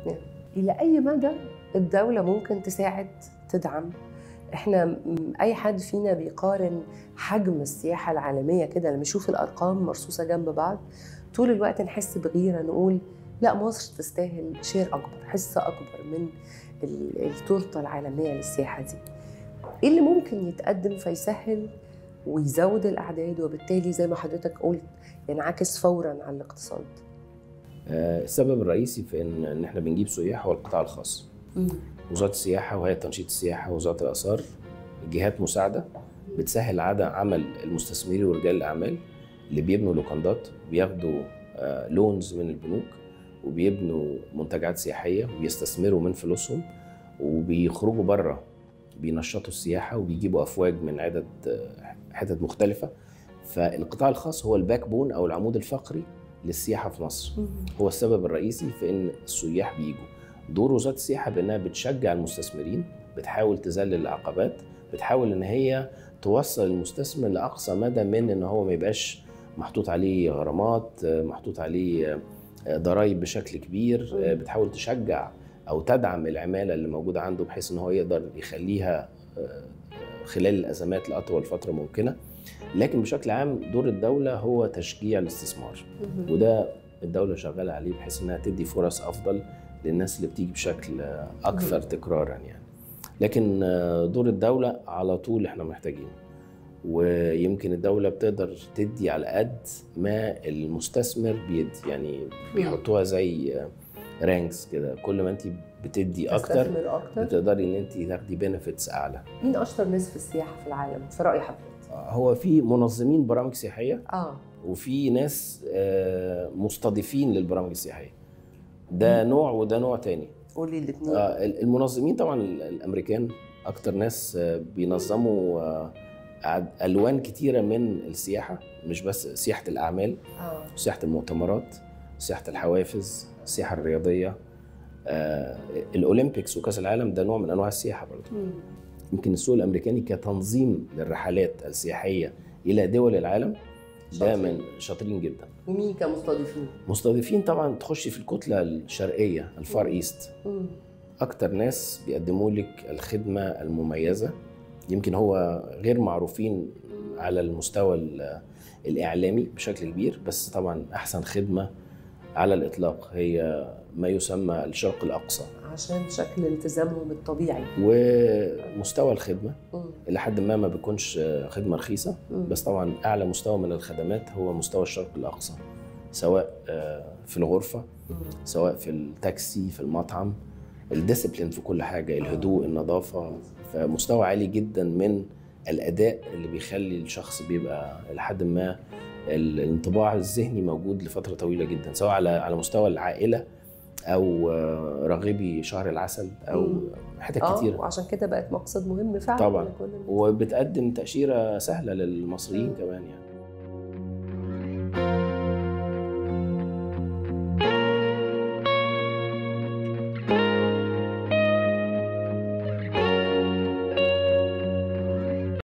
الى اي مدى الدوله ممكن تساعد تدعم احنا م- اي حد فينا بيقارن حجم السياحه العالميه كده لما يشوف الارقام مرصوصه جنب بعض طول الوقت نحس بغيره نقول لا مصر تستاهل شير اكبر حصه اكبر من ال- التورته العالميه للسياحه دي ايه اللي ممكن يتقدم فيسهل ويزود الاعداد وبالتالي زي ما حضرتك قلت ينعكس فورا على الاقتصاد آه، السبب الرئيسي في ان ان احنا بنجيب سياح هو القطاع الخاص وزاره السياحه وهيئه تنشيط السياحه ووزاره الاثار جهات مساعده بتسهل عدم عمل المستثمرين ورجال الاعمال اللي بيبنوا لوكاندات بياخدوا آه، لونز من البنوك وبيبنوا منتجعات سياحيه وبيستثمروا من فلوسهم وبيخرجوا بره بينشطوا السياحه وبيجيبوا افواج من عدد آه، حتت مختلفه فالقطاع الخاص هو الباك بون او العمود الفقري للسياحه في مصر هو السبب الرئيسي في ان السياح بيجوا دور وزاره السياحه بانها بتشجع المستثمرين بتحاول تذلل العقبات بتحاول ان هي توصل المستثمر لاقصى مدى من ان هو ما يبقاش محطوط عليه غرامات محطوط عليه ضرائب بشكل كبير بتحاول تشجع او تدعم العماله اللي موجوده عنده بحيث ان هو يقدر يخليها خلال الازمات لاطول فتره ممكنه لكن بشكل عام دور الدوله هو تشجيع الاستثمار وده الدوله شغاله عليه بحيث انها تدي فرص افضل للناس اللي بتيجي بشكل اكثر تكرارا يعني لكن دور الدوله على طول احنا محتاجينه ويمكن الدوله بتقدر تدي على قد ما المستثمر بيدي يعني بيحطوها زي رانكس كده كل ما انت بتدي اكتر تستثمر اكتر بتقدري ان انت تاخدي بنفيتس اعلى مين اشطر ناس في السياحه في العالم في راي حضرتك هو في منظمين برامج سياحيه اه وفي ناس آه، مستضيفين للبرامج السياحيه ده نوع وده نوع تاني قولي الاثنين آه، المنظمين طبعا ال- الامريكان اكتر ناس آه، بينظموا آه، عد- الوان كتيره من السياحه مش بس سياحه الاعمال اه سياحه المؤتمرات سياحه الحوافز السياحه الرياضيه آه، الاولمبيكس وكاس العالم ده نوع من انواع السياحه برضه مم. يمكن السوق الامريكاني كتنظيم للرحلات السياحيه الى دول العالم ده شاطرين. من شاطرين جدا ومين كمستضيفين مستضيفين طبعا تخشي في الكتله الشرقيه الفار ايست مم. اكتر ناس بيقدموا لك الخدمه المميزه يمكن هو غير معروفين على المستوى ال- الاعلامي بشكل كبير بس طبعا احسن خدمه على الاطلاق هي ما يسمى الشرق الاقصى عشان شكل التزامهم الطبيعي ومستوى الخدمه مم. الى حد ما ما بيكونش خدمه رخيصه مم. بس طبعا اعلى مستوى من الخدمات هو مستوى الشرق الاقصى سواء آه، في الغرفه مم. سواء في التاكسي في المطعم الديسيبلين في كل حاجه الهدوء النظافه فمستوى عالي جدا من الاداء اللي بيخلي الشخص بيبقى لحد ما ال- الانطباع الذهني موجود لفتره طويله جدا سواء على على مستوى العائله او آه، راغبي شهر العسل او مم. حتت اه كتيره وعشان كده بقت مقصد مهم فعلا طبعاً. لكل الناس. وبتقدم تاشيره سهله للمصريين مم. كمان يعني